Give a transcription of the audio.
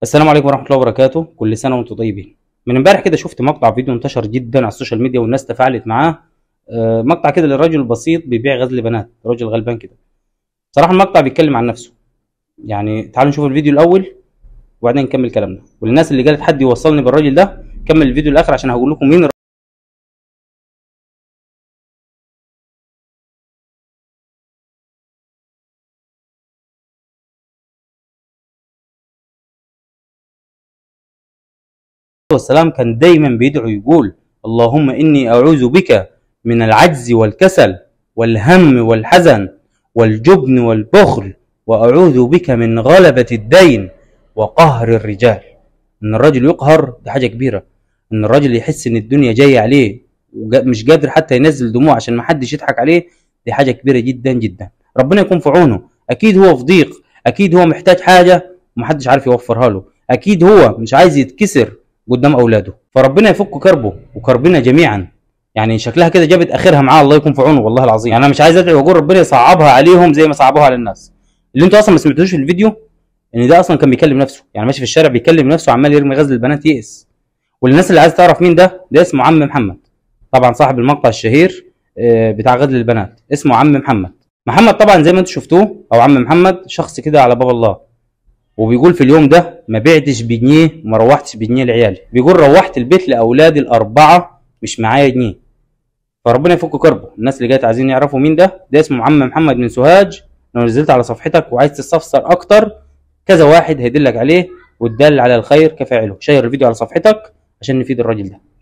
السلام عليكم ورحمة الله وبركاته كل سنة وانتم طيبين من امبارح كده شفت مقطع فيديو انتشر جدا على السوشيال ميديا والناس تفاعلت معاه آه، مقطع كده للرجل البسيط بيبيع غزل بنات راجل غلبان كده صراحة المقطع بيتكلم عن نفسه يعني تعالوا نشوف الفيديو الأول وبعدين نكمل كلامنا وللناس اللي قالت حد يوصلني بالراجل ده كمل الفيديو الآخر عشان هقول لكم مين والسلام كان دايما بيدعو يقول اللهم إني أعوذ بك من العجز والكسل والهم والحزن والجبن والبخل وأعوذ بك من غلبة الدين وقهر الرجال إن الرجل يقهر دي حاجة كبيرة إن الرجل يحس إن الدنيا جاية عليه ومش قادر حتى ينزل دموع عشان ما حدش يضحك عليه دي حاجة كبيرة جدا جدا ربنا يكون في عونه أكيد هو في ضيق أكيد هو محتاج حاجة ومحدش عارف يوفرها له أكيد هو مش عايز يتكسر قدام اولاده فربنا يفك كربه وكربنا جميعا يعني شكلها كده جابت اخرها معاه الله يكون في عونه والله العظيم يعني انا مش عايز ادعي واقول ربنا يصعبها عليهم زي ما صعبوها على الناس اللي انتوا اصلا ما سمعتوش في الفيديو ان ده اصلا كان بيكلم نفسه يعني ماشي في الشارع بيكلم نفسه عمال يرمي غزل البنات يئس والناس اللي عايز تعرف مين ده ده اسمه عم محمد طبعا صاحب المقطع الشهير آه، بتاع غزل البنات اسمه عم محمد محمد طبعا زي ما انتوا شفتوه او عم محمد شخص كده على باب الله وبيقول في اليوم ده ما بعتش بجنيه وما روحتش بجنيه لعيالي بيقول روحت البيت لاولادي الاربعه مش معايا جنيه فربنا يفك كربه الناس اللي جايه عايزين يعرفوا مين ده ده اسمه عم محمد من سوهاج لو نزلت على صفحتك وعايز تستفسر اكتر كذا واحد هيدلك عليه والدال على الخير كفاعله شير الفيديو على صفحتك عشان نفيد الراجل ده